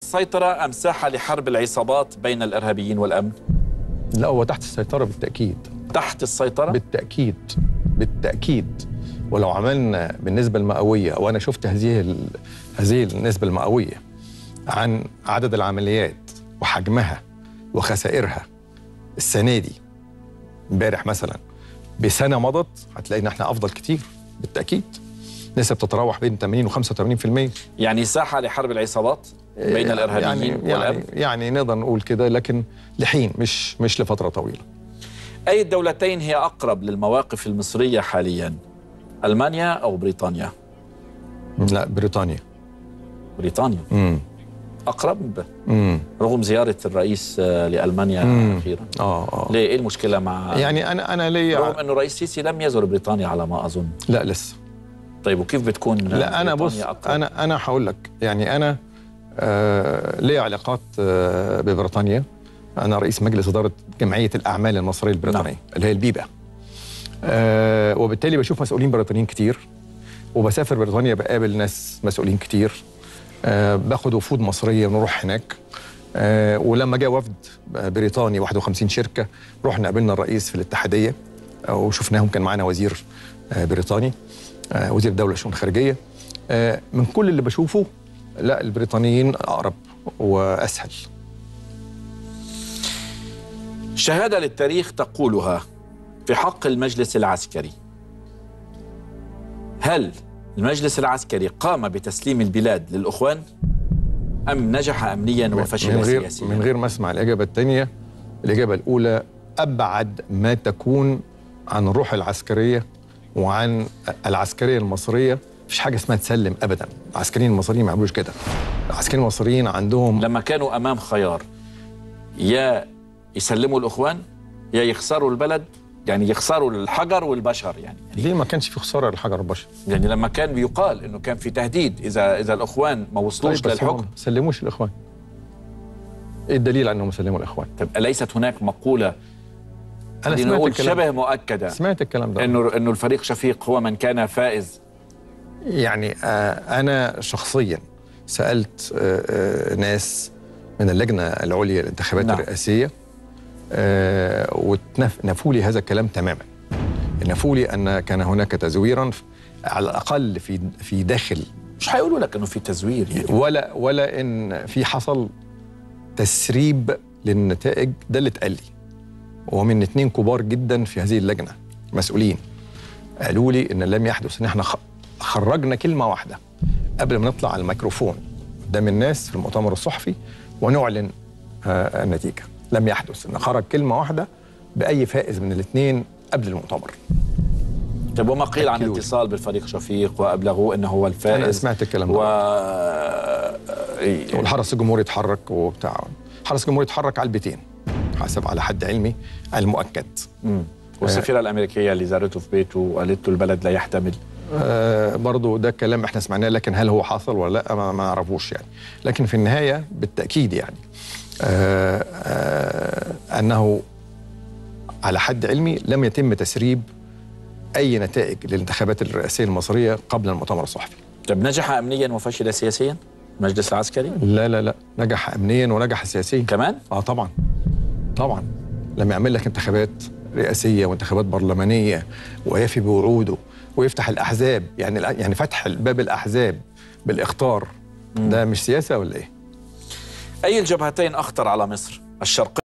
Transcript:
السيطرة أم ساحة لحرب العصابات بين الإرهابيين والأمن؟ لا هو تحت السيطرة بالتأكيد تحت السيطرة؟ بالتأكيد بالتأكيد ولو عملنا بالنسبة المئوية وأنا شفت هذه ال- هذه النسبة المئوية عن عدد العمليات وحجمها وخسائرها السنة دي امبارح مثلا بسنة مضت هتلاقي إن احنا أفضل كتير بالتأكيد نسب تتراوح بين 80 و 85% يعني ساحة لحرب العصابات بين الإرهابيين يعني والأمن؟ يعني, يعني نقدر نقول كده لكن لحين مش مش لفترة طويلة أي الدولتين هي أقرب للمواقف المصرية حاليا؟ ألمانيا أو بريطانيا؟ لا بريطانيا بريطانيا امم أقرب امم رغم زيارة الرئيس آه، لألمانيا مم. أخيرا اه اه ليه إيه المشكلة مع يعني انا انا رغم ليا أنه الرئيس السيسي لم يزور بريطانيا على ما أظن لا لسه طيب وكيف بتكون لا انا بص بريطانيا أقرب؟ انا انا هقول لك يعني انا آه ليا علاقات آه ببريطانيا انا رئيس مجلس اداره جمعيه الاعمال المصريه البريطانيه نعم. اللي هي البيبا آه وبالتالي بشوف مسؤولين بريطانيين كتير وبسافر بريطانيا بقابل ناس مسؤولين كتير آه باخد وفود مصريه ونروح هناك آه ولما جاء وفد بريطاني 51 شركه رحنا قابلنا الرئيس في الاتحاديه آه، وشفناهم كان معانا وزير آه بريطاني آه وزير الدوله الشؤون الخارجيه آه من كل اللي بشوفه لا البريطانيين اقرب واسهل شهادة للتاريخ تقولها في حق المجلس العسكري هل المجلس العسكري قام بتسليم البلاد للأخوان أم نجح أمنيا وفشل من غير سياسيا من غير ما اسمع الاجابه الثانيه الاجابه الاولى ابعد ما تكون عن الروح العسكريه وعن العسكريه المصريه مفيش حاجه اسمها تسلم ابدا العسكريين المصريين ما يعملوش كده العسكريين المصريين عندهم لما كانوا أمام خيار يا يسلموا الأخوان يا يخسروا البلد يعني يخسروا الحجر والبشر يعني ليه ما كانش في خساره للحجر البشر يعني لما كان بيقال انه كان في تهديد اذا اذا الاخوان ما وصلوش بس هم للحكم ما سلموش الاخوان ايه الدليل على انهم سلموا الاخوان طب اليست هناك مقوله انا خلينا سمعت نقول الكلام شبه مؤكده سمعت الكلام ده انه انه الفريق شفيق هو من كان فائز يعني آه، أنا شخصيا سألت آه، آه، ناس من اللجنة العليا للانتخابات نعم. نعم. الرئاسية ونفوا لي هذا الكلام تماما نفوا لي أن كان هناك تزويرا على الأقل في في داخل مش هيقولوا لك انه في تزوير يعني ولا ولا إن في حصل تسريب للنتائج ده اللي اتقال لي ومن اتنين كبار جدا في هذه اللجنة مسؤولين قالوا لي إن لم يحدث إن احنا خ- خرجنا كلمة واحدة قبل ما نطلع على الميكروفون قدام الناس في المؤتمر الصحفي ونعلن آه، النتيجة لم يحدث إن خرج كلمة واحدة بأي فائز من الاثنين قبل المؤتمر طب وما قيل عن أكدوا لي. اتصال بالفريق شفيق وابلغوه انه هو الفائز أنا سمعت الكلام و ده والحرس الجمهوري اتحرك وبتاع الحرس الجمهوري اتحرك على البيتين حسب على حد علمي المؤكد مم. والسفيره الامريكيه اللي زارته في بيته وقالت له البلد لا يحتمل آه برضو ده كلام احنا سمعناه لكن هل هو حصل ولا لا ما ما نعرفوش يعني لكن في النهايه بالتاكيد يعني آه آه انه على حد علمي لم يتم تسريب اي نتائج للانتخابات الرئاسيه المصريه قبل المؤتمر الصحفي طب نجح امنيا وفشل سياسيا المجلس العسكري لا لا لا نجح امنيا ونجح سياسيا كمان اه طبعا طبعا لما يعمل لك انتخابات رئاسيه وانتخابات برلمانيه ويفي بوعوده ويفتح الاحزاب يعني يعني فتح باب الاحزاب بالاخطار ده مش سياسه ولا ايه؟ اي الجبهتين اخطر على مصر الشرقيه